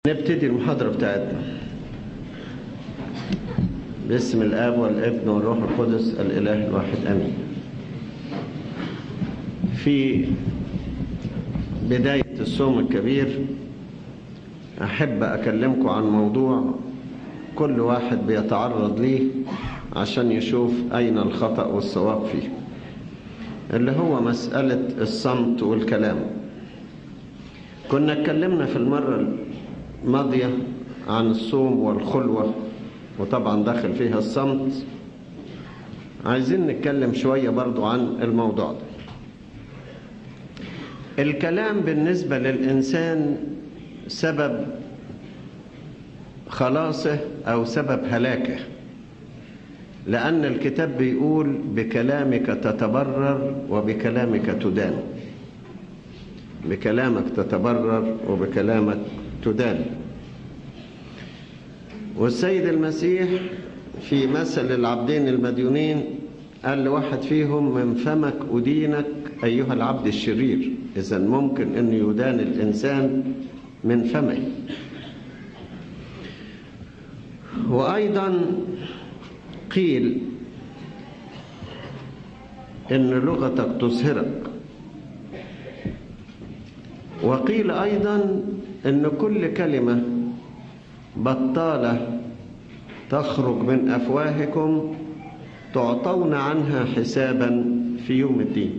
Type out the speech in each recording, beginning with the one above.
نبتدي المحاضرة بتاعتنا باسم الآب والابن والروح القدس الإله الواحد آمين في بداية الصوم الكبير أحب أكلمكم عن موضوع كل واحد بيتعرض ليه عشان يشوف أين الخطأ والصواب فيه اللي هو مسألة الصمت والكلام كنا اتكلمنا في المرة الماضية عن الصوم والخلوة وطبعا داخل فيها الصمت عايزين نتكلم شوية برضو عن الموضوع ده الكلام بالنسبة للإنسان سبب خلاصه أو سبب هلاكه لأن الكتاب بيقول بكلامك تتبرر وبكلامك تدان بكلامك تتبرر وبكلامك تدان والسيد المسيح في مثل العبدين المديونين قال لواحد فيهم من فمك أدينك أيها العبد الشرير إذا ممكن أن يدان الإنسان من فمه وأيضا قيل إن لغتك تسهرك وقيل أيضا إن كل كلمة بطالة تخرج من أفواهكم تعطون عنها حسابا في يوم الدين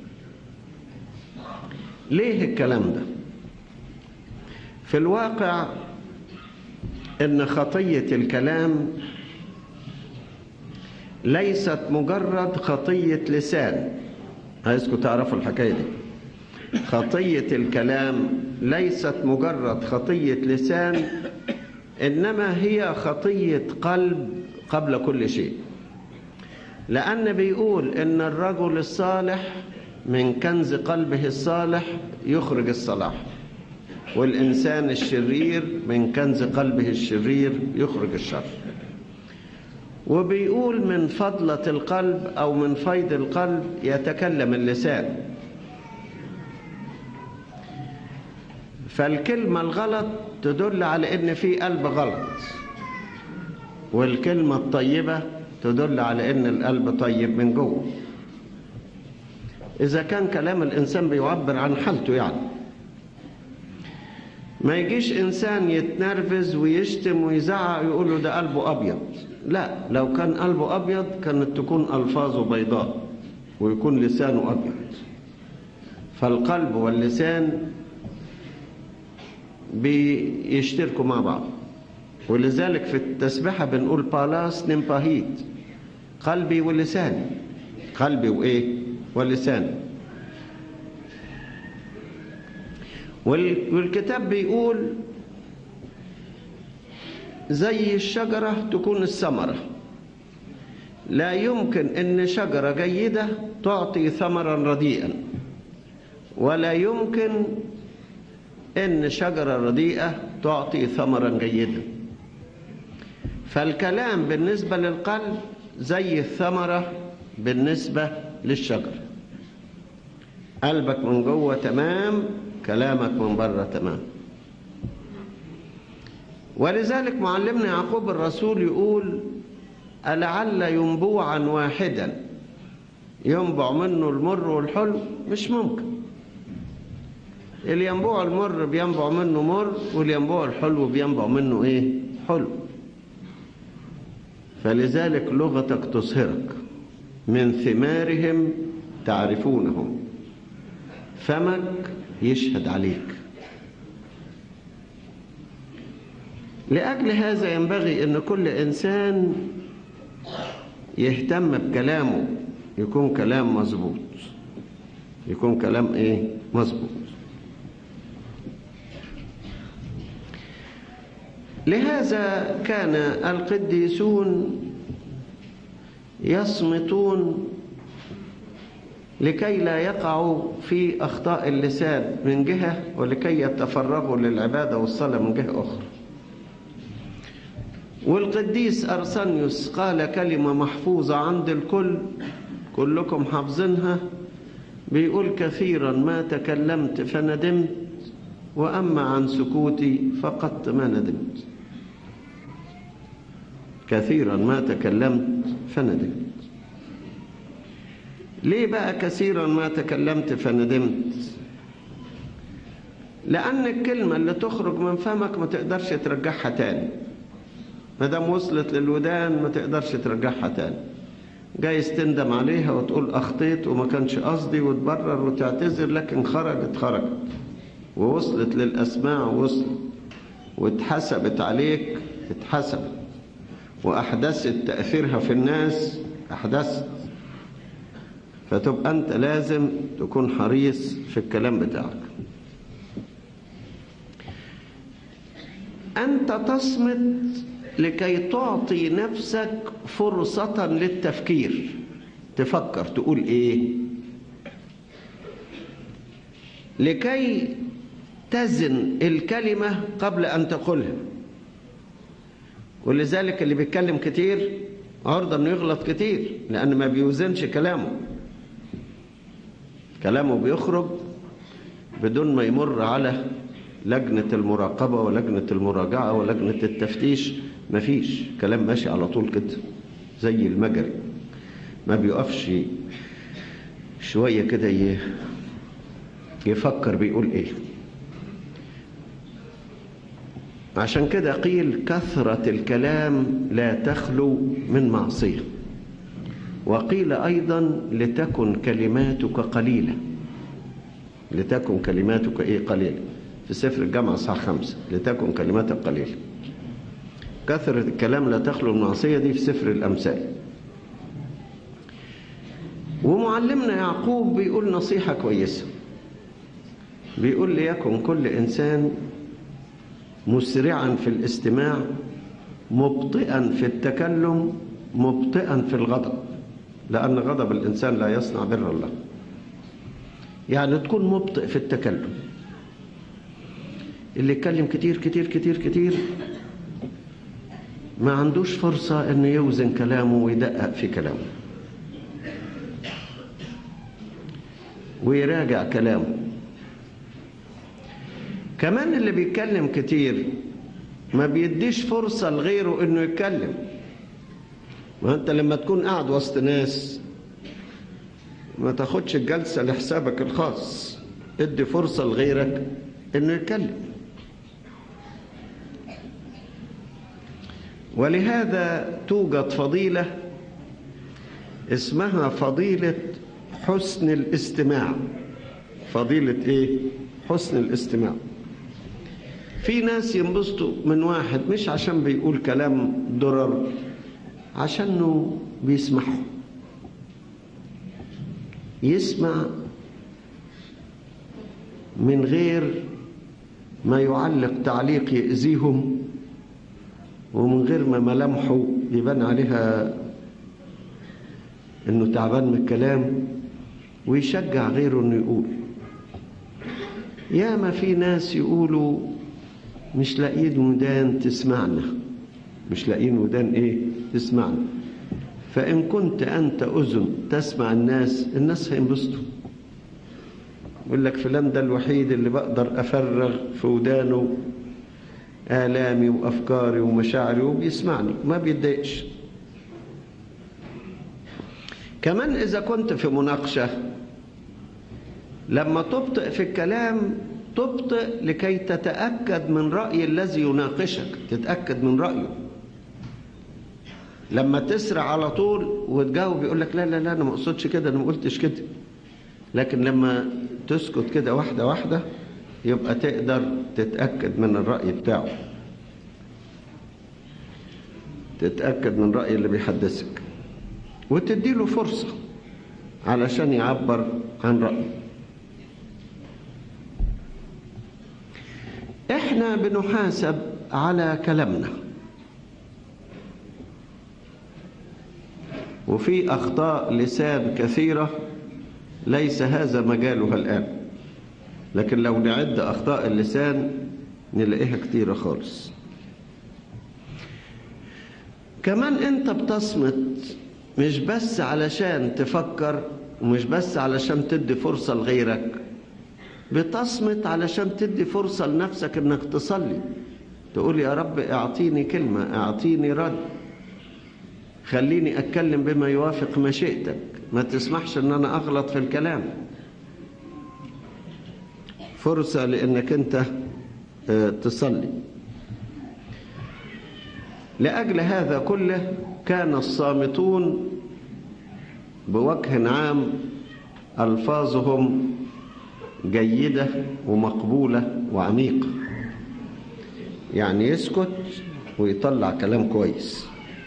ليه الكلام ده في الواقع ان خطيه الكلام ليست مجرد خطيه لسان عايزكم تعرفوا الحكايه دي خطيه الكلام ليست مجرد خطيه لسان انما هي خطيه قلب قبل كل شيء لان بيقول ان الرجل الصالح من كنز قلبه الصالح يخرج الصلاح والإنسان الشرير من كنز قلبه الشرير يخرج الشر وبيقول من فضلة القلب أو من فيض القلب يتكلم اللسان فالكلمة الغلط تدل على إن في قلب غلط والكلمة الطيبة تدل على إن القلب طيب من جوه إذا كان كلام الإنسان بيعبر عن حالته يعني ما يجيش إنسان يتنرفز ويشتم ويزعق ويقول له ده قلبه أبيض لا لو كان قلبه أبيض كانت تكون ألفاظه بيضاء ويكون لسانه أبيض فالقلب واللسان بيشتركوا مع بعض ولذلك في التسبيحة بنقول بالاس نمباهيت قلبي ولساني قلبي وإيه ولساني والكتاب بيقول زي الشجرة تكون الثمرة لا يمكن ان شجرة جيدة تعطي ثمرا رديئا ولا يمكن ان شجرة رديئة تعطي ثمرا جيدا فالكلام بالنسبة للقلب زي الثمرة بالنسبة للشجرة قلبك من جوه تمام كلامك من بره تمام ولذلك معلمنا يعقوب الرسول يقول ألعل ينبوعا واحدا ينبع منه المر والحلو مش ممكن الينبوع المر بينبع منه مر والينبوع الحلو بينبع منه ايه حلو فلذلك لغتك تسهرك من ثمارهم تعرفونهم فمك يشهد عليك لأجل هذا ينبغي أن كل إنسان يهتم بكلامه يكون كلام مظبوط يكون كلام إيه مظبوط لهذا كان القديسون يصمتون لكي لا يقعوا في أخطاء اللسان من جهة ولكي يتفرغوا للعبادة والصلاة من جهة أخرى والقديس أرسنيوس قال كلمة محفوظة عند الكل كلكم حافظينها بيقول كثيرا ما تكلمت فندمت وأما عن سكوتي فقدت ما ندمت كثيرا ما تكلمت فندمت ليه بقى كثيرا ما تكلمت فندمت لأن الكلمة اللي تخرج من فمك ما تقدرش ترجعها تاني ما دام وصلت للودان ما تقدرش ترجعها تاني جايز تندم عليها وتقول أخطيت وما كانش قصدي وتبرر وتعتذر لكن خرجت خرجت ووصلت للأسماع وصلت واتحسبت عليك اتحسبت وأحدثت تأثيرها في الناس أحدثت فتبقى أنت لازم تكون حريص في الكلام بتاعك أنت تصمت لكي تعطي نفسك فرصة للتفكير تفكر تقول إيه لكي تزن الكلمة قبل أن تقولها ولذلك اللي بيتكلم كتير عرضة انه يغلط كتير لأن ما بيوزنش كلامه كلامه بيخرج بدون ما يمر على لجنة المراقبة ولجنة المراجعة ولجنة التفتيش مفيش كلام ماشي على طول كده زي المجري ما بيقفش شوية كده يفكر بيقول ايه عشان كده قيل كثرة الكلام لا تخلو من معصية وقيل أيضا لتكن كلماتك قليلة لتكن كلماتك إيه قليلة في سفر الجامعة صح خمسة لتكن كلماتك قليلة كثرة الكلام لا تخلو من معصية دي في سفر الأمثال ومعلمنا يعقوب بيقول نصيحة كويسة بيقول ليكن كل إنسان مسرعا في الاستماع مبطئا في التكلم مبطئا في الغضب لأن غضب الإنسان لا يصنع بر الله يعني تكون مبطئ في التكلم اللي يتكلم كتير كتير كتير كتير ما عندوش فرصة أنه يوزن كلامه ويدقق في كلامه ويراجع كلامه كمان اللي بيتكلم كتير ما بيديش فرصة لغيره انه يتكلم ما انت لما تكون قاعد وسط ناس ما تاخدش الجلسة لحسابك الخاص ادي فرصة لغيرك انه يتكلم ولهذا توجد فضيلة اسمها فضيلة حسن الاستماع فضيلة ايه حسن الاستماع في ناس ينبسطوا من واحد مش عشان بيقول كلام ضرر عشانه بيسمعه يسمع من غير ما يعلق تعليق يأذيهم ومن غير ما ملامحه يبان عليها انه تعبان من الكلام ويشجع غيره انه يقول ياما في ناس يقولوا مش لاقيين ودان تسمعنا مش لاقيين ودان ايه تسمعنا فإن كنت أنت أذن تسمع الناس الناس هينبسطوا يقول لك فلان ده الوحيد اللي بقدر أفرغ في ودانه آلامي وأفكاري ومشاعري وبيسمعني ما بيتضايقش كمان إذا كنت في مناقشة لما تبطئ في الكلام تبطئ لكي تتأكد من رأي الذي يناقشك تتأكد من رأيه لما تسرع على طول وتجاوب يقول لك لا لا لا أنا ما أقصدش كده أنا ما قلتش كده لكن لما تسكت كده واحدة واحدة يبقى تقدر تتأكد من الرأي بتاعه تتأكد من رأي اللي بيحدثك وتديله فرصة علشان يعبر عن رأيه احنا بنحاسب على كلامنا وفي أخطاء لسان كثيرة ليس هذا مجالها الآن لكن لو نعد أخطاء اللسان نلاقيها كتيرة خالص كمان انت بتصمت مش بس علشان تفكر ومش بس علشان تدي فرصة لغيرك بتصمت علشان تدي فرصة لنفسك انك تصلي تقول يا رب اعطيني كلمة اعطيني رد خليني اتكلم بما يوافق مشيئتك ما تسمحش ان انا اغلط في الكلام فرصة لانك انت تصلي لأجل هذا كله كان الصامتون بوجه عام ألفاظهم جيدة ومقبولة وعميقة يعني يسكت ويطلع كلام كويس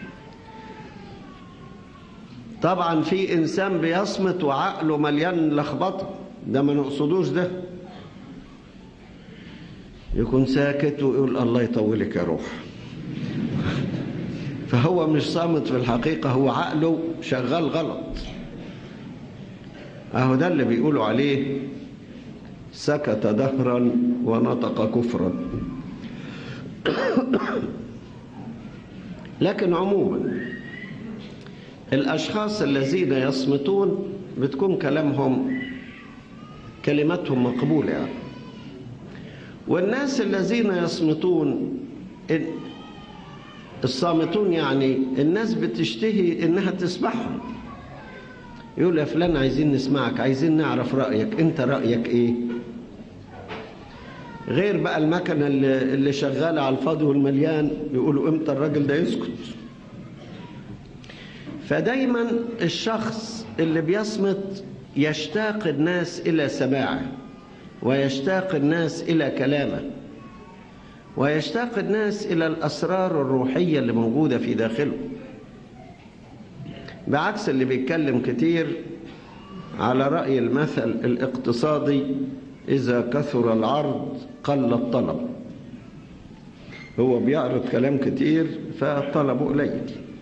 طبعا في إنسان بيصمت وعقله مليان لخبطة ده ما نقصدوش ده يكون ساكت ويقول الله يطولك يا روح فهو مش صامت في الحقيقة هو عقله شغال غلط اهو ده اللي بيقولوا عليه سكت دهرا ونطق كفرا لكن عموما الأشخاص الذين يصمتون بتكون كلامهم كلماتهم مقبولة يعني والناس الذين يصمتون الصامتون يعني الناس بتشتهي انها تسمعهم يقول يا فلان عايزين نسمعك عايزين نعرف رأيك انت رأيك ايه غير بقى المكنة اللي, اللي شغالة على الفاضي والمليان يقولوا امتى الراجل ده يسكت فدايما الشخص اللي بيصمت يشتاق الناس إلى سماعه ويشتاق الناس إلى كلامه ويشتاق الناس إلى الأسرار الروحية اللي موجودة في داخله بعكس اللي بيتكلم كتير على رأي المثل الاقتصادي إذا كثر العرض قل الطلب هو بيعرض كلام كتير فطلبه قليل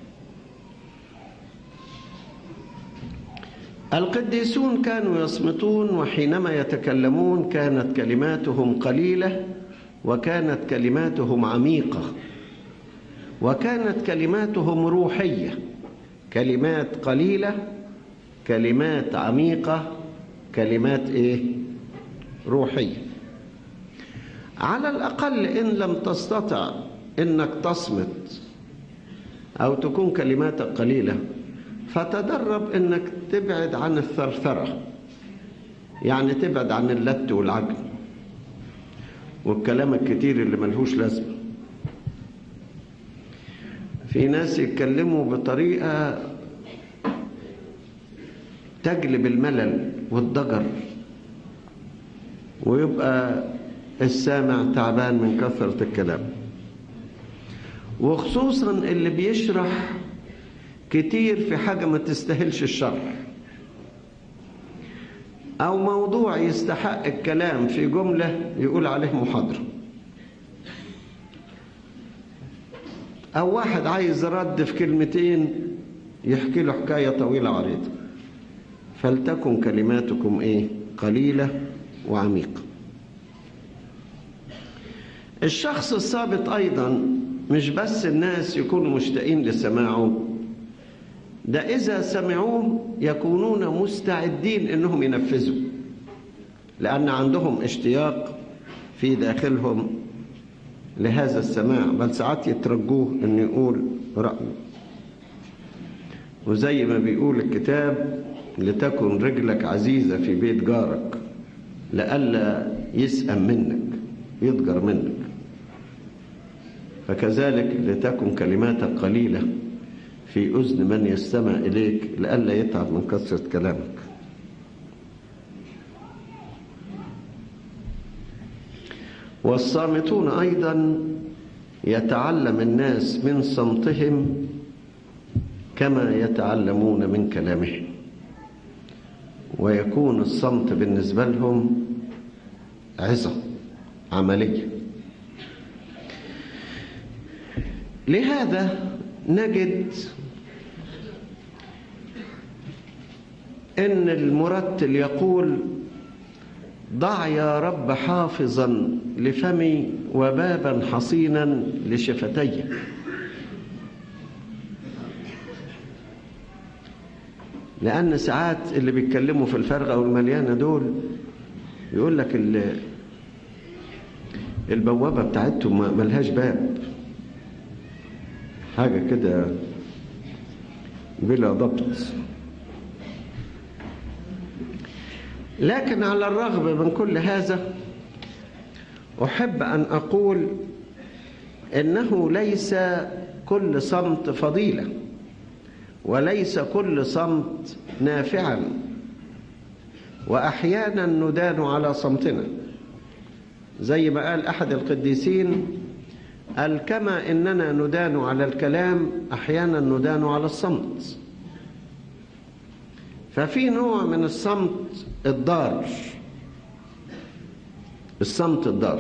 القديسون كانوا يصمتون وحينما يتكلمون كانت كلماتهم قليلة وكانت كلماتهم عميقة وكانت كلماتهم روحية كلمات قليلة كلمات عميقة كلمات ايه روحية على الأقل إن لم تستطع إنك تصمت أو تكون كلماتك قليلة فتدرب إنك تبعد عن الثرثرة يعني تبعد عن اللت والعجل والكلام الكتير اللي ملهوش لازمة في ناس يتكلموا بطريقة تجلب الملل والضجر ويبقى السامع تعبان من كثرة الكلام وخصوصا اللي بيشرح كتير في حاجة ما تستاهلش الشرح أو موضوع يستحق الكلام في جملة يقول عليه محاضرة أو واحد عايز رد في كلمتين يحكي له حكاية طويلة عريضة فلتكن كلماتكم إيه قليلة وعميقة الشخص الثابت أيضا مش بس الناس يكونوا مشتاقين لسماعه ده إذا سمعوه يكونون مستعدين إنهم ينفذوا لأن عندهم اشتياق في داخلهم لهذا السماع بل ساعات يترجوه إنه يقول رأيه وزي ما بيقول الكتاب لتكن رجلك عزيزة في بيت جارك لئلا يسأم منك يضجر منك فكذلك لتكن كلماتك قليلة في أذن من يستمع إليك لئلا يتعب من كثرة كلامك والصامتون أيضا يتعلم الناس من صمتهم كما يتعلمون من كلامهم ويكون الصمت بالنسبة لهم عظة عملية لهذا نجد ان المرتل يقول ضع يا رب حافظا لفمي وبابا حصينا لشفتي لأن ساعات اللي بيتكلموا في الفرغة والمليانة دول يقول لك ال- البوابة بتاعتهم ما- ملهاش باب حاجة كده بلا ضبط لكن على الرغم من كل هذا أحب أن أقول إنه ليس كل صمت فضيلة وليس كل صمت نافعا وأحيانا ندان على صمتنا زي ما قال أحد القديسين قال كما إننا ندان على الكلام أحيانا ندان على الصمت ففي نوع من الصمت الضار الصمت الضار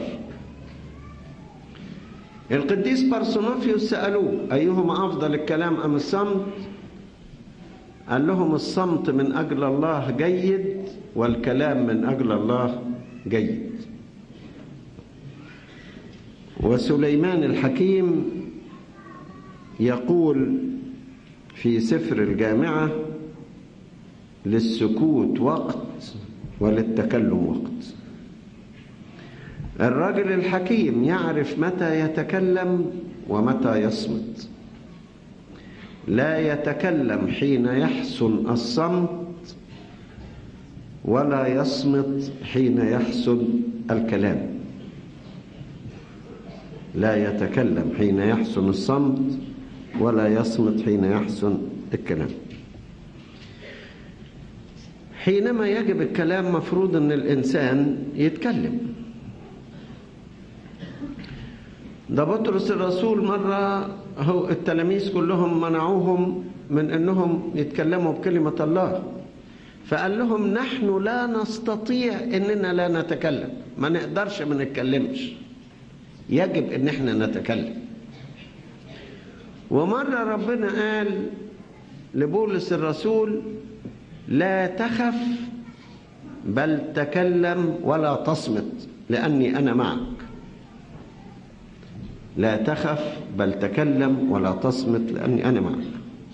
القديس بارسونوفيوس سألوه أيهما أفضل الكلام أم الصمت قال لهم الصمت من أجل الله جيد والكلام من أجل الله جيد وسليمان الحكيم يقول في سفر الجامعة للسكوت وقت وللتكلم وقت الرجل الحكيم يعرف متى يتكلم ومتى يصمت لا يتكلم حين يحسن الصمت ولا يصمت حين يحسن الكلام لا يتكلم حين يحسن الصمت ولا يصمت حين يحسن الكلام حينما يجب الكلام مفروض ان الانسان يتكلم ده بطرس الرسول مرة هو التلاميذ كلهم منعوهم من انهم يتكلموا بكلمة الله فقال لهم نحن لا نستطيع اننا لا نتكلم ما نقدرش ما نتكلمش يجب ان احنا نتكلم ومرة ربنا قال لبولس الرسول لا تخف بل تكلم ولا تصمت لأني أنا معك لا تخف بل تكلم ولا تصمت لأني أنا معك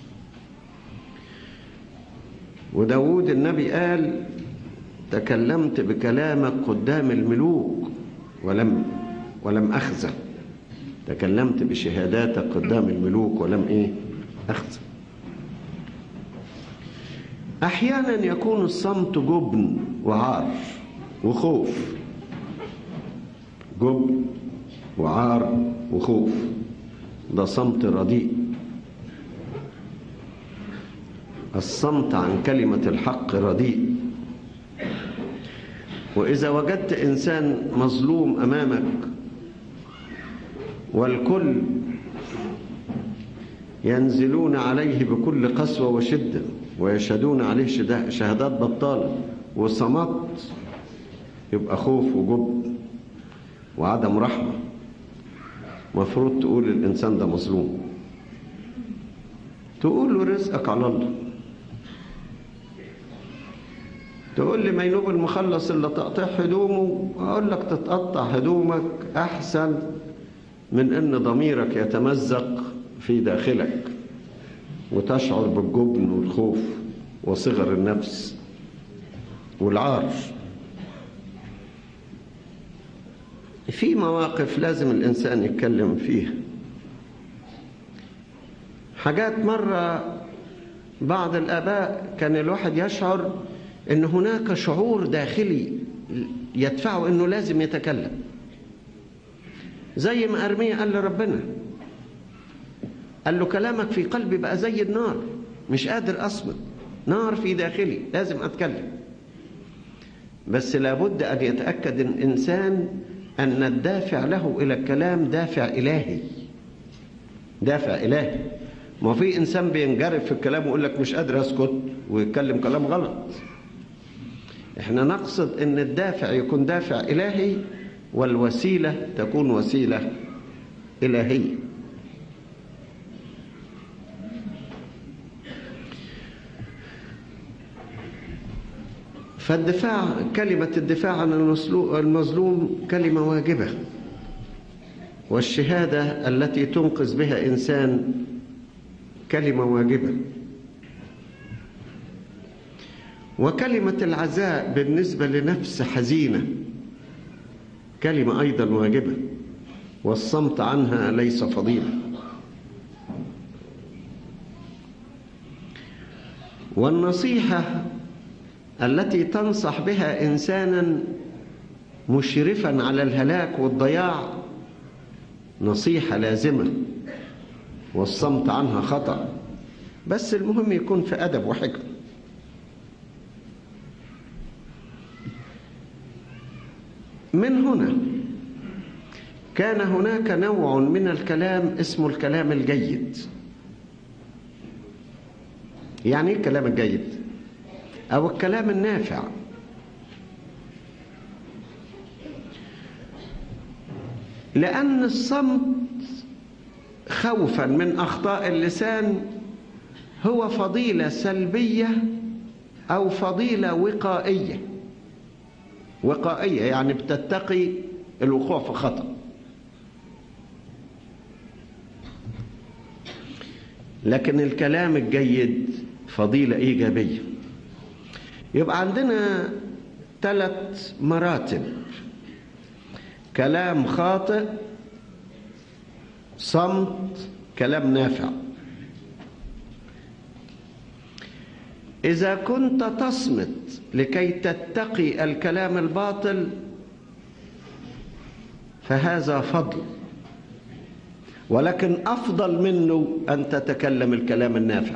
وداود النبي قال تكلمت بكلامك قدام الملوك ولم ولم أخزى تكلمت بشهاداتك قدام الملوك ولم إيه أخزى أحيانا يكون الصمت جبن وعار وخوف جبن وعار وخوف ده صمت رديء الصمت عن كلمة الحق رديء وإذا وجدت إنسان مظلوم أمامك والكل ينزلون عليه بكل قسوة وشدة ويشهدون عليه شهادات بطالة وصمت يبقى خوف وجب وعدم رحمة مفروض تقول الإنسان ده مظلوم تقول له رزقك على الله تقول لي مينوب المخلص اللي تقطع هدومه أقول لك تتقطع هدومك أحسن من أن ضميرك يتمزق في داخلك وتشعر بالجبن والخوف وصغر النفس والعار في مواقف لازم الإنسان يتكلم فيها حاجات مرة بعض الآباء كان الواحد يشعر أن هناك شعور داخلي يدفعه أنه لازم يتكلم زي ما أرميا قال لربنا قال له كلامك في قلبي بقى زي النار مش قادر أصمت نار في داخلي لازم أتكلم بس لابد أن يتأكد الإنسان أن الدافع له إلى الكلام دافع إلهي دافع إلهي ما في إنسان بينجرف في الكلام ويقول لك مش قادر أسكت ويتكلم كلام غلط احنا نقصد ان الدافع يكون دافع إلهي والوسيلة تكون وسيلة إلهية فالدفاع كلمة الدفاع عن المظلوم كلمة واجبة والشهادة التي تنقذ بها إنسان كلمة واجبة وكلمة العزاء بالنسبة لنفس حزينة كلمة أيضا واجبة والصمت عنها ليس فضيلة والنصيحة التي تنصح بها إنسانا مشرفا على الهلاك والضياع نصيحة لازمة والصمت عنها خطأ بس المهم يكون في أدب وحكم من هنا كان هناك نوع من الكلام اسمه الكلام الجيد يعني ايه الكلام الجيد او الكلام النافع لان الصمت خوفا من اخطاء اللسان هو فضيله سلبيه او فضيله وقائيه وقائيه يعني بتتقي الوقوع في خطأ لكن الكلام الجيد فضيلة إيجابية يبقى عندنا ثلاث مراتب كلام خاطئ صمت كلام نافع إذا كنت تصمت لكي تتقي الكلام الباطل فهذا فضل ولكن أفضل منه أن تتكلم الكلام النافع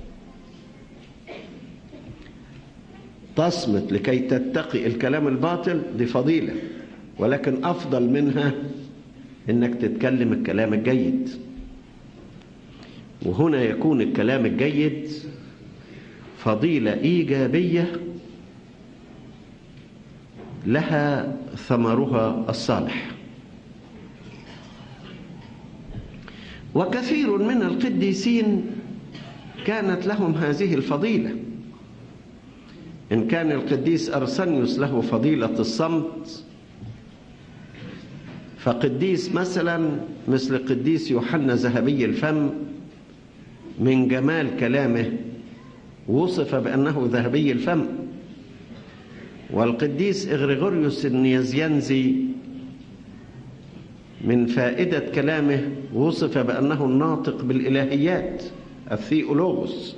تصمت لكي تتقي الكلام الباطل دي فضيلة ولكن أفضل منها أنك تتكلم الكلام الجيد وهنا يكون الكلام الجيد فضيلة إيجابية لها ثمرها الصالح وكثير من القديسين كانت لهم هذه الفضيلة إن كان القديس أرسنيوس له فضيلة الصمت فقديس مثلا مثل قديس يوحنا ذهبي الفم من جمال كلامه وصف بأنه ذهبي الفم والقديس إغريغوريوس النيزينزي من فائدة كلامه وصف بأنه الناطق بالإلهيات الثيولوغوس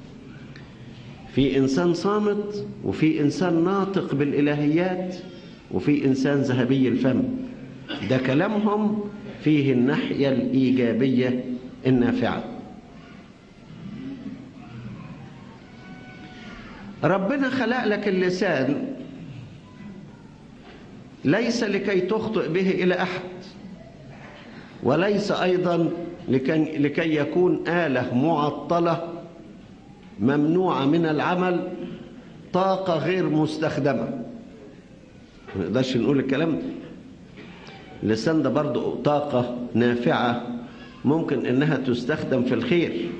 في إنسان صامت وفي إنسان ناطق بالإلهيات وفي إنسان ذهبي الفم ده كلامهم فيه الناحية الإيجابية النافعة ربنا خلق لك اللسان ليس لكي تخطئ به إلى أحد وليس أيضا لكي, لكي يكون آلة معطلة ممنوعة من العمل طاقة غير مستخدمة ما نقدرش نقول الكلام ده اللسان ده برضو طاقة نافعة ممكن إنها تستخدم في الخير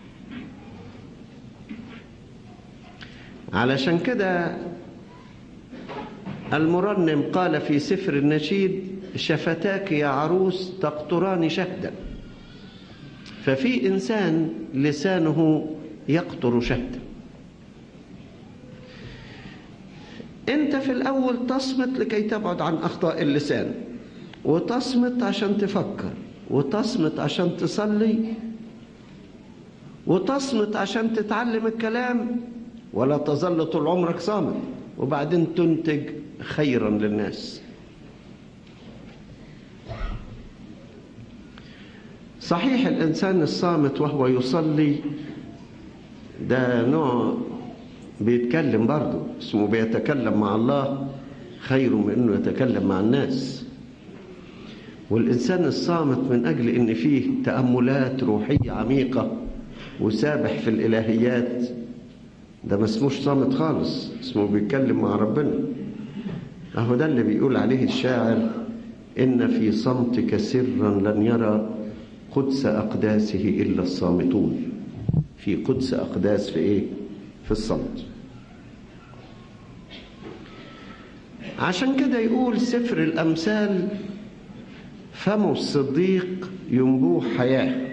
علشان كده المرنم قال في سفر النشيد شفتاك يا عروس تقطران شهدا ففي إنسان لسانه يقطر شهدا أنت في الأول تصمت لكي تبعد عن أخطاء اللسان وتصمت عشان تفكر وتصمت عشان تصلي وتصمت عشان تتعلم الكلام ولا تظل طول عمرك صامت وبعدين تنتج خيرا للناس صحيح الإنسان الصامت وهو يصلي ده نوع بيتكلم برضه اسمه بيتكلم مع الله خير من انه يتكلم مع الناس والإنسان الصامت من أجل إن فيه تأملات روحية عميقة وسابح في الإلهيات ده ما اسموش صامت خالص اسمه بيتكلم مع ربنا أهو ده اللي بيقول عليه الشاعر إن في صمتك سرا لن يرى قدس أقداسه إلا الصامتون في قدس أقداس في إيه؟ في الصمت عشان كده يقول سفر الأمثال فم الصديق ينبوح حياة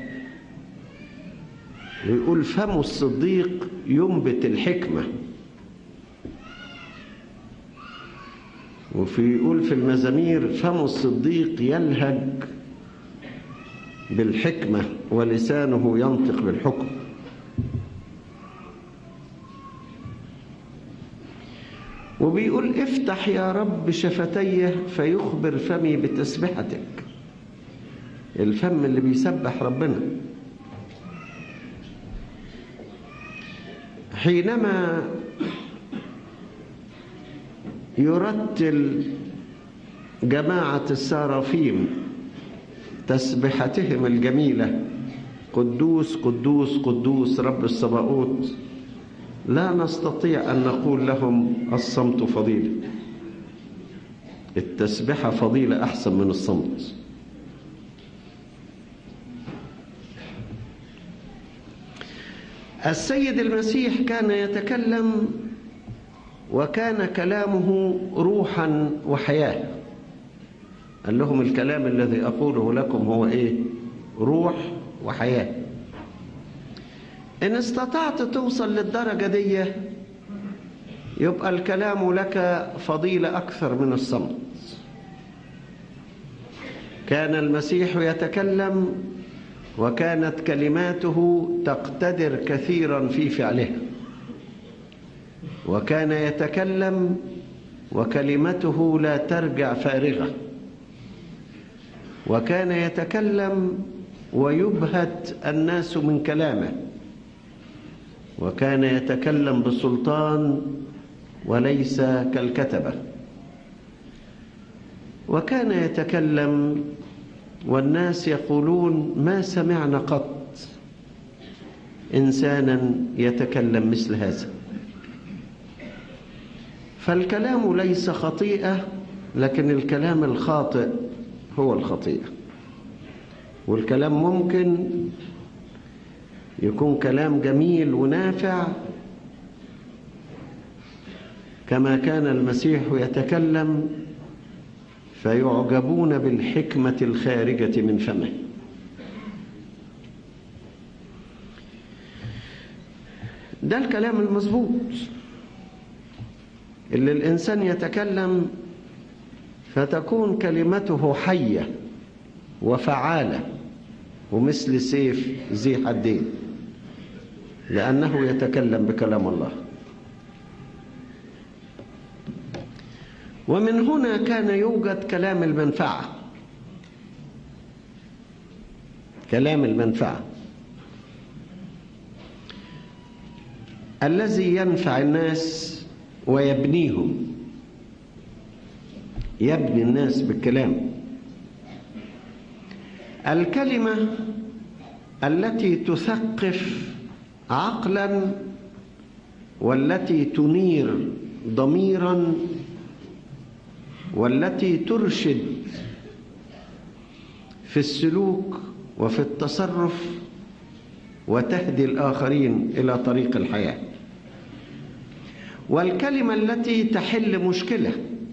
ويقول فم الصديق ينبت الحكمة وفي يقول في المزامير فم الصديق يلهج بالحكمة ولسانه ينطق بالحكم وبيقول افتح يا رب شفتي فيخبر فمي بتسبحتك الفم اللي بيسبح ربنا حينما يرتل جماعة السارافيم تسبحتهم الجميلة قدوس قدوس قدوس رب السباؤوت لا نستطيع أن نقول لهم الصمت فضيلة التسبحة فضيلة أحسن من الصمت السيد المسيح كان يتكلم وكان كلامه روحا وحياة قال لهم الكلام الذي أقوله لكم هو إيه روح وحياة إن استطعت توصل للدرجة دي يبقى الكلام لك فضيلة أكثر من الصمت كان المسيح يتكلم وكانت كلماته تقتدر كثيرا في فعلها وكان يتكلم وكلمته لا ترجع فارغة وكان يتكلم ويبهت الناس من كلامه وكان يتكلم بسلطان وليس كالكتبة وكان يتكلم والناس يقولون ما سمعنا قط إنسانا يتكلم مثل هذا فالكلام ليس خطيئة لكن الكلام الخاطئ هو الخطيئة والكلام ممكن يكون كلام جميل ونافع كما كان المسيح يتكلم فيعجبون بالحكمة الخارجة من فمه ده الكلام المظبوط اللي الإنسان يتكلم فتكون كلمته حية وفعالة ومثل سيف ذي حدين لأنه يتكلم بكلام الله ومن هنا كان يوجد كلام المنفعة كلام المنفعة الذي ينفع الناس ويبنيهم يبني الناس بالكلام الكلمة التي تثقف عقلا والتي تنير ضميرا والتي ترشد في السلوك وفي التصرف وتهدي الآخرين إلى طريق الحياة والكلمة التي تحل مشكلة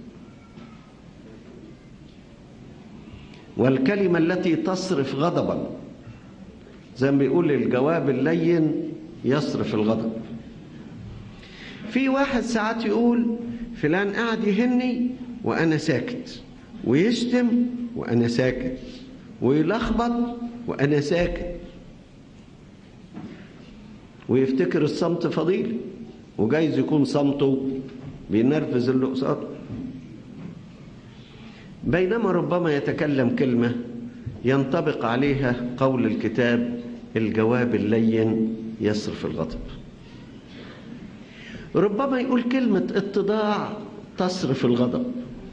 والكلمة التي تصرف غضبا زي ما بيقول الجواب اللين يصرف الغضب في واحد ساعات يقول فلان قاعد يهني وأنا ساكت ويشتم وأنا ساكت ويلخبط وأنا ساكت ويفتكر الصمت فضيلة وجايز يكون صمته بينرفز اللي قصاده بينما ربما يتكلم كلمة ينطبق عليها قول الكتاب الجواب اللين يصرف الغضب ربما يقول كلمة اتضاع تصرف الغضب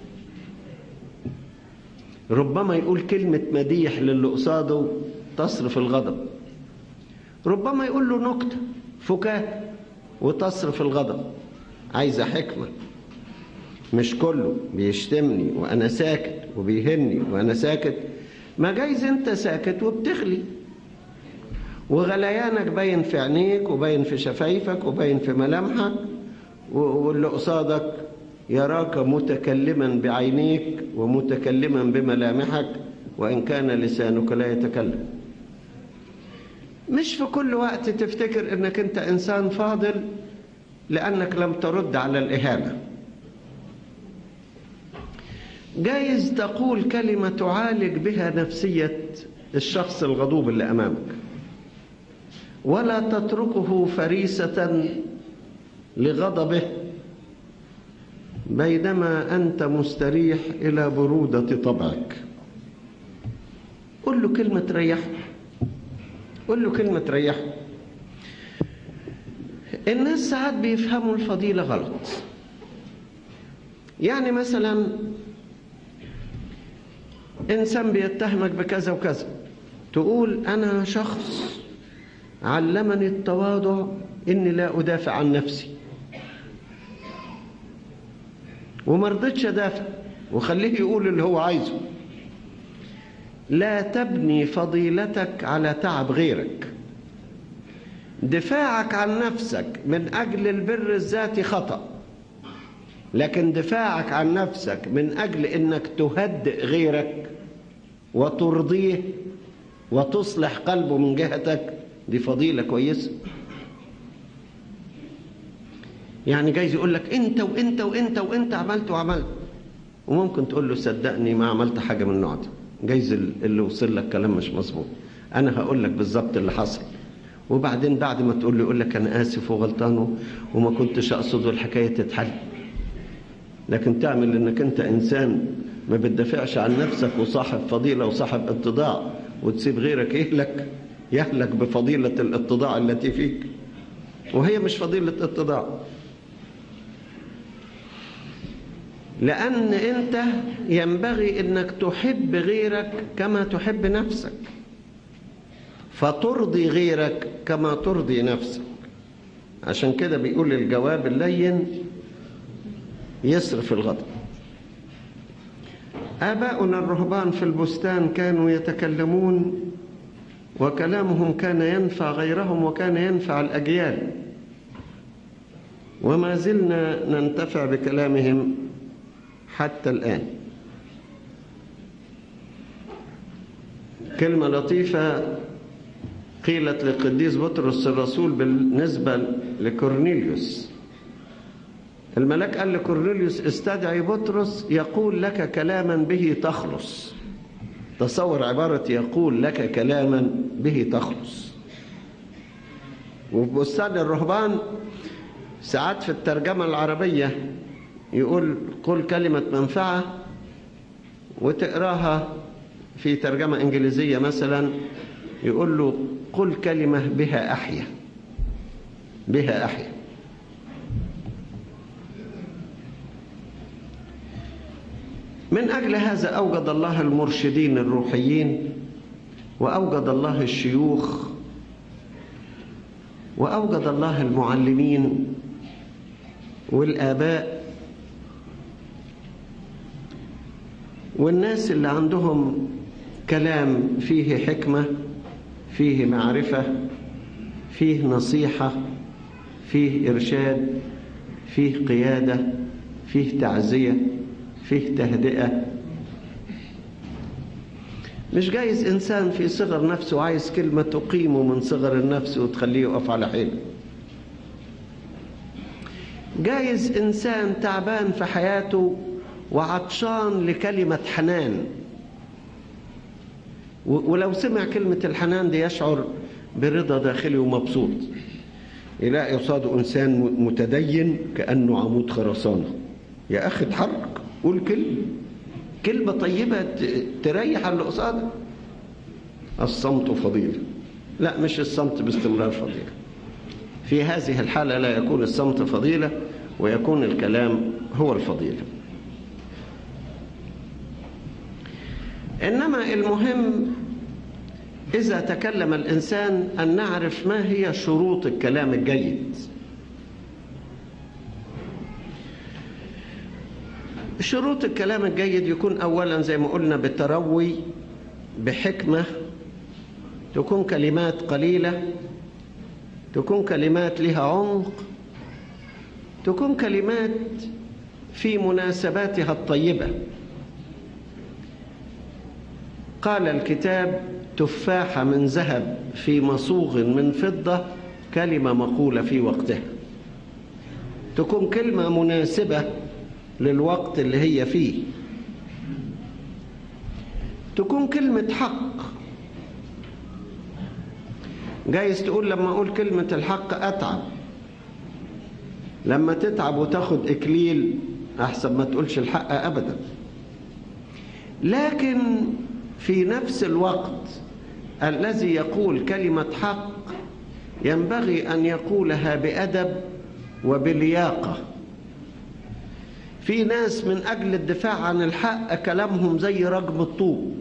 ربما يقول كلمة مديح للي قصاده تصرف الغضب ربما يقول له نكتة فكاهة وتصرف الغضب عايزة حكمة مش كله بيشتمني وأنا ساكت وبيهني وأنا ساكت ما جايز أنت ساكت وبتغلي وغليانك باين في عينيك وباين في شفايفك وباين في ملامحك واللي قصادك يراك متكلما بعينيك ومتكلما بملامحك وإن كان لسانك لا يتكلم مش في كل وقت تفتكر انك انت انسان فاضل لانك لم ترد على الاهانه جايز تقول كلمة تعالج بها نفسية الشخص الغضوب اللي أمامك ولا تتركه فريسة لغضبه بينما أنت مستريح إلى برودة طبعك قل له كلمة تريحه قل له كلمة تريحه الناس ساعات بيفهموا الفضيلة غلط يعني مثلا إنسان بيتهمك بكذا وكذا تقول أنا شخص علمني التواضع إني لا أدافع عن نفسي وما رضيتش أدافع وخليه يقول اللي هو عايزه لا تبني فضيلتك على تعب غيرك دفاعك عن نفسك من أجل البر الذاتي خطأ لكن دفاعك عن نفسك من أجل أنك تهدئ غيرك وترضيه وتصلح قلبه من جهتك دي فضيلة كويسة يعني جايز يقول لك انت وانت وانت وانت عملت وعملت وممكن تقول له صدقني ما عملت حاجة من النوع ده جايز اللي وصل لك كلام مش مظبوط انا هقول لك بالظبط اللي حصل وبعدين بعد ما تقول له يقول لك انا اسف وغلطان وما كنتش اقصد والحكايه تتحل لكن تعمل انك انت انسان ما بتدافعش عن نفسك وصاحب فضيله وصاحب اتضاع وتسيب غيرك يهلك يهلك بفضيله الاتضاع التي فيك وهي مش فضيله اتضاع لأن أنت ينبغي أنك تحب غيرك كما تحب نفسك فترضي غيرك كما ترضي نفسك عشان كده بيقول الجواب اللين يصرف الغضب آباؤنا الرهبان في البستان كانوا يتكلمون وكلامهم كان ينفع غيرهم وكان ينفع الأجيال وما زلنا ننتفع بكلامهم حتى الآن كلمة لطيفة قيلت لقديس بطرس الرسول بالنسبة لكورنيليوس الملاك قال لكورنيليوس استدعي بطرس يقول لك كلاما به تخلص تصور عبارة يقول لك كلاما به تخلص وفي بستان الرهبان ساعات في الترجمة العربية يقول قل كلمة منفعة وتقراها في ترجمة إنجليزية مثلا يقول له قل كلمة بها أحيا بها أحيا من أجل هذا أوجد الله المرشدين الروحيين وأوجد الله الشيوخ وأوجد الله المعلمين والآباء والناس اللي عندهم كلام فيه حكمة فيه معرفة فيه نصيحة فيه إرشاد فيه قيادة فيه تعزية فيه تهدئة مش جايز إنسان في صغر نفسه عايز كلمة تقيمه من صغر النفس وتخليه يقف على حيله جايز إنسان تعبان في حياته وعطشان لكلمة حنان ولو سمع كلمة الحنان دي يشعر برضا داخلي ومبسوط يلاقي قصاده إنسان متدين كأنه عمود خرسانة يا أخي اتحرك قول كلمة كلمة طيبة تريح اللي قصادك الصمت فضيلة لا مش الصمت باستمرار فضيلة في هذه الحالة لا يكون الصمت فضيلة ويكون الكلام هو الفضيلة إنما المهم إذا تكلم الإنسان أن نعرف ما هي شروط الكلام الجيد شروط الكلام الجيد يكون أولا زي ما قلنا بتروي بحكمة تكون كلمات قليلة تكون كلمات لها عمق تكون كلمات في مناسباتها الطيبة قال الكتاب تفاحة من ذهب في مصوغ من فضة كلمة مقولة في وقتها تكون كلمة مناسبة للوقت اللي هي فيه تكون كلمة حق جايز تقول لما أقول كلمة الحق أتعب لما تتعب وتاخد إكليل أحسن ما تقولش الحق أبدا لكن في نفس الوقت الذي يقول كلمة حق ينبغي أن يقولها بأدب وبلياقة في ناس من أجل الدفاع عن الحق كلامهم زي رجم الطوب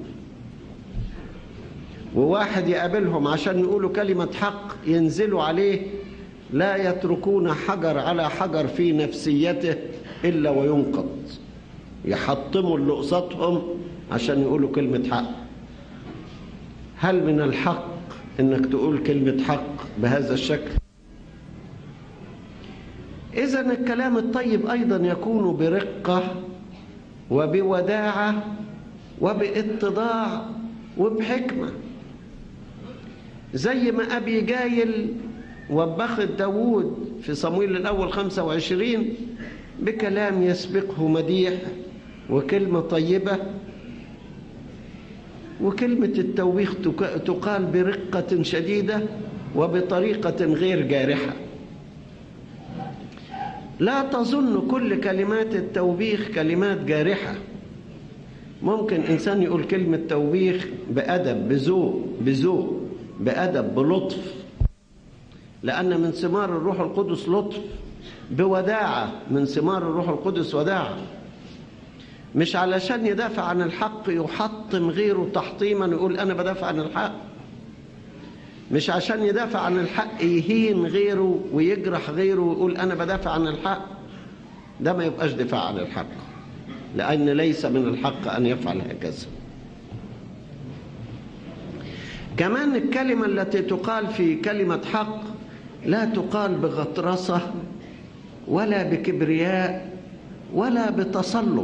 وواحد يقابلهم عشان يقولوا كلمة حق ينزلوا عليه لا يتركون حجر على حجر في نفسيته إلا وينقض يحطموا اللي قصادهم عشان يقولوا كلمة حق هل من الحق انك تقول كلمة حق بهذا الشكل إذا الكلام الطيب أيضا يكون برقة وبوداعة وباتضاع وبحكمة زي ما أبي جايل وبخت داوود في صمويل الأول 25 بكلام يسبقه مديح وكلمة طيبة وكلمة التوبيخ تقال برقة شديدة وبطريقة غير جارحة لا تظن كل كلمات التوبيخ كلمات جارحة ممكن إنسان يقول كلمة توبيخ بأدب بذوق بذوق بأدب بلطف لأن من ثمار الروح القدس لطف بوداعة من ثمار الروح القدس وداعة مش علشان يدافع عن الحق يحطم غيره تحطيما ويقول أنا بدافع عن الحق مش عشان يدافع عن الحق يهين غيره ويجرح غيره ويقول أنا بدافع عن الحق ده ما يبقاش دفاع عن الحق لأن ليس من الحق أن يفعل هكذا كمان الكلمة التي تقال في كلمة حق لا تقال بغطرسة ولا بكبرياء ولا بتسلط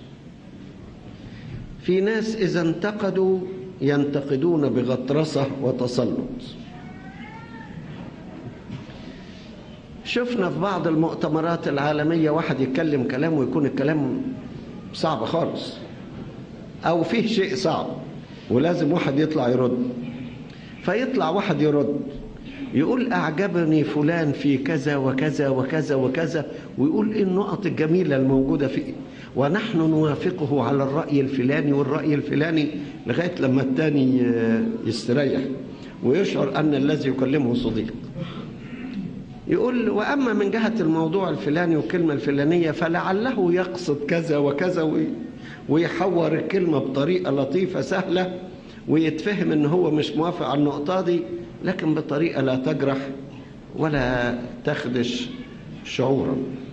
في ناس إذا انتقدوا ينتقدون بغطرسة وتسلط شفنا في بعض المؤتمرات العالمية واحد يتكلم كلام ويكون الكلام صعب خالص أو فيه شيء صعب ولازم واحد يطلع يرد فيطلع واحد يرد يقول أعجبني فلان في كذا وكذا وكذا وكذا ويقول إيه النقط الجميلة الموجودة فيه ونحن نوافقه على الرأي الفلاني والرأي الفلاني لغاية لما الثاني يستريح ويشعر أن الذي يكلمه صديق يقول وأما من جهة الموضوع الفلاني والكلمة الفلانية فلعله يقصد كذا وكذا ويحور الكلمة بطريقة لطيفة سهلة ويتفهم ان هو مش موافق على النقطة دي لكن بطريقة لا تجرح ولا تخدش شعورا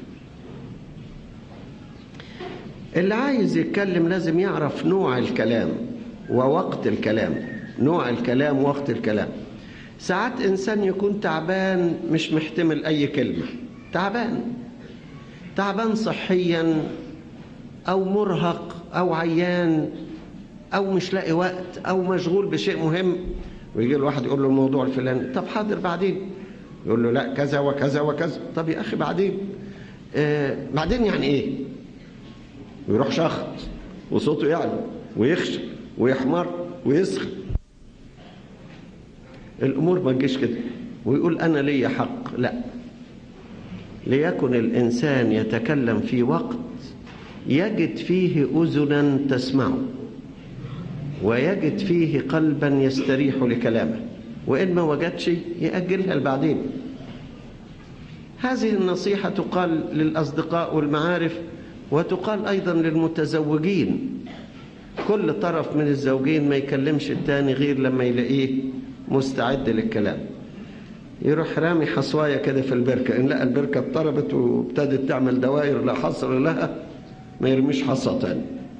اللي عايز يتكلم لازم يعرف نوع الكلام ووقت الكلام نوع الكلام ووقت الكلام ساعات إنسان يكون تعبان مش محتمل أي كلمة تعبان تعبان صحيا أو مرهق أو عيان أو مش لاقي وقت أو مشغول بشيء مهم ويجي الواحد يقول له الموضوع الفلاني طب حاضر بعدين يقول له لا كذا وكذا وكذا طب يا أخي بعدين آه بعدين يعني إيه ويروح شخط وصوته يعلى ويخشى ويحمر ويسخن الأمور ما تجيش كده ويقول أنا لي حق لا ليكن الإنسان يتكلم في وقت يجد فيه أذنا تسمعه ويجد فيه قلبا يستريح لكلامه وإن ما وجدش يأجلها لبعدين هذه النصيحة تقال للأصدقاء والمعارف وتقال أيضا للمتزوجين كل طرف من الزوجين ما يكلمش التاني غير لما يلاقيه مستعد للكلام يروح رامي حصواية كده في البركة إن لقى البركة اضطربت وابتدت تعمل دوائر لا حصر لها ما يرميش حصى تاني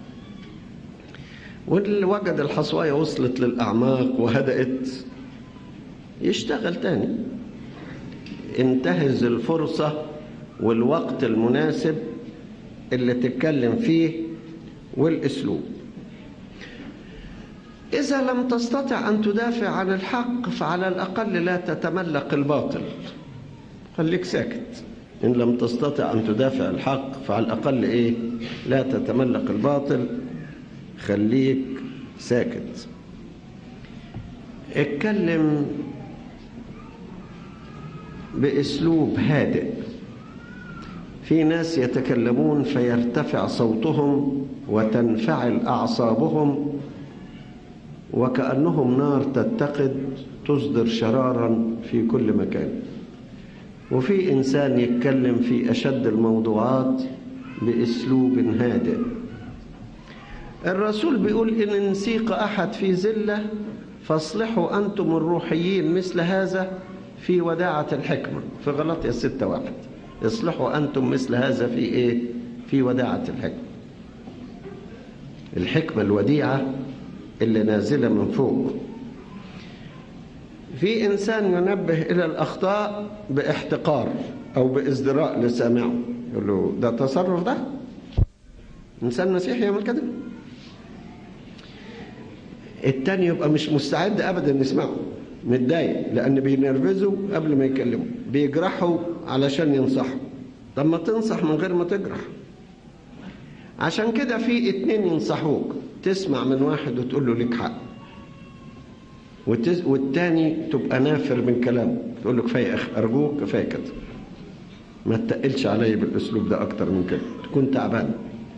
واللي وجد الحصواية وصلت للأعماق وهدأت يشتغل تاني انتهز الفرصة والوقت المناسب اللي تتكلم فيه والأسلوب إذا لم تستطع أن تدافع عن الحق فعلى الأقل لا تتملق الباطل خليك ساكت إن لم تستطع أن تدافع الحق فعلى الأقل إيه لا تتملق الباطل خليك ساكت اتكلم باسلوب هادئ في ناس يتكلمون فيرتفع صوتهم وتنفعل اعصابهم وكانهم نار تتقد تصدر شرارا في كل مكان وفي انسان يتكلم في اشد الموضوعات باسلوب هادئ الرسول بيقول ان نسيق احد في زله فاصلحوا انتم الروحيين مثل هذا في وداعة الحكمة في غلطية ستة واحد اصلحوا أنتم مثل هذا في إيه في وداعة الحكمة الحكمة الوديعة اللي نازلة من فوق في إنسان ينبه إلى الأخطاء باحتقار أو بازدراء لسامعه يقول له ده تصرف ده إنسان مسيحي يعمل كده التاني يبقى مش مستعد أبدا يسمعه متضايق لأن بينرفزوا قبل ما يكلموا بيجرحوا علشان ينصحوا طب ما تنصح من غير ما تجرح عشان كده في اتنين ينصحوك تسمع من واحد وتقول له ليك حق وتز... والتاني تبقى نافر من كلامه تقول له كفايه اخ ارجوك كفايه كده ما تقلش عليا بالاسلوب ده اكتر من كده تكون تعبان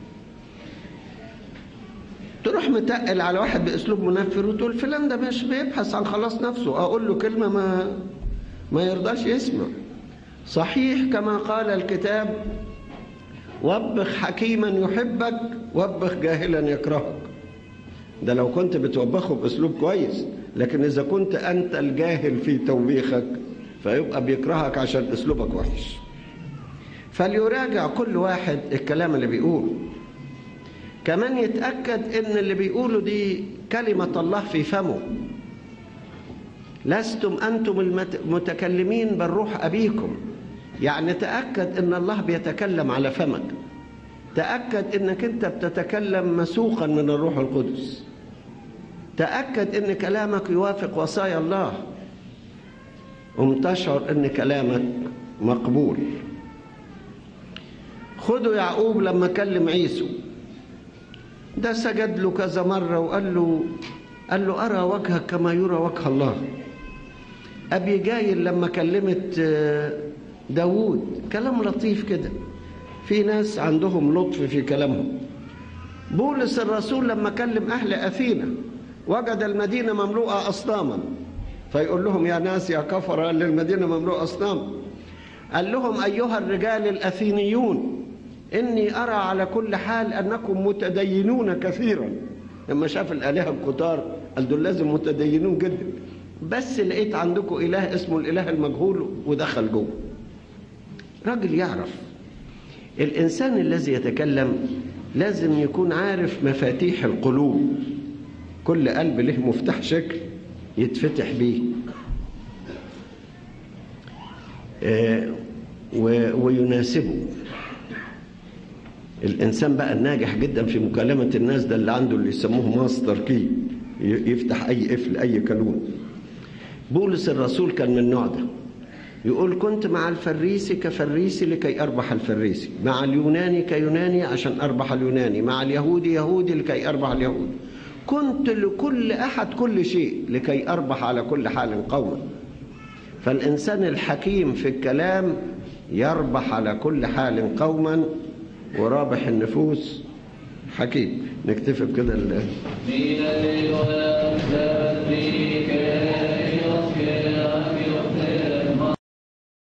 تروح متقل على واحد باسلوب منفر وتقول فلان ده مش بيبحث عن خلاص نفسه اقول له كلمه ما ما يرضاش يسمع صحيح كما قال الكتاب وبخ حكيما يحبك وبخ جاهلا يكرهك ده لو كنت بتوبخه باسلوب كويس لكن اذا كنت انت الجاهل في توبيخك فيبقى بيكرهك عشان اسلوبك وحش فليراجع كل واحد الكلام اللي بيقوله كمان يتأكد ان اللي بيقوله دي كلمة الله في فمه لستم أنتم المتكلمين بل روح أبيكم يعني تأكد ان الله بيتكلم على فمك تأكد انك انت بتتكلم مسوقا من الروح القدس تأكد ان كلامك يوافق وصايا الله قم تشعر ان كلامك مقبول خدوا يعقوب لما كلم عيسو ده سجد له كذا مرة وقال له قال له أرى وجهك كما يرى وجه الله أبي جايل لما كلمت داوود كلام لطيف كده في ناس عندهم لطف في كلامهم بولس الرسول لما كلم أهل أثينا وجد المدينة مملوءة أصناما فيقول لهم يا ناس يا كفر قال المدينة مملوءة أصنام قال لهم أيها الرجال الأثينيون إني أرى على كل حال أنكم متدينون كثيرا لما شاف الآلهة الكتار قال دول لازم متدينون جدا بس لقيت عندكم إله اسمه الإله المجهول ودخل جوه راجل يعرف الإنسان الذي يتكلم لازم يكون عارف مفاتيح القلوب كل قلب له مفتاح شكل يتفتح بيه آه ويناسبه الإنسان بقى الناجح جدا في مكالمة الناس ده اللي عنده اللي يسموه ماستر كي يفتح أي قفل أي كالون بولس الرسول كان من النوع ده يقول كنت مع الفريسي كفريسي لكي أربح الفريسي مع اليوناني كيوناني عشان أربح اليوناني مع اليهودي يهودي لكي أربح اليهود كنت لكل أحد كل شيء لكي أربح على كل حال قوما فالإنسان الحكيم في الكلام يربح على كل حال قوما ورابح النفوس حكيم نكتفي بكده من الغلام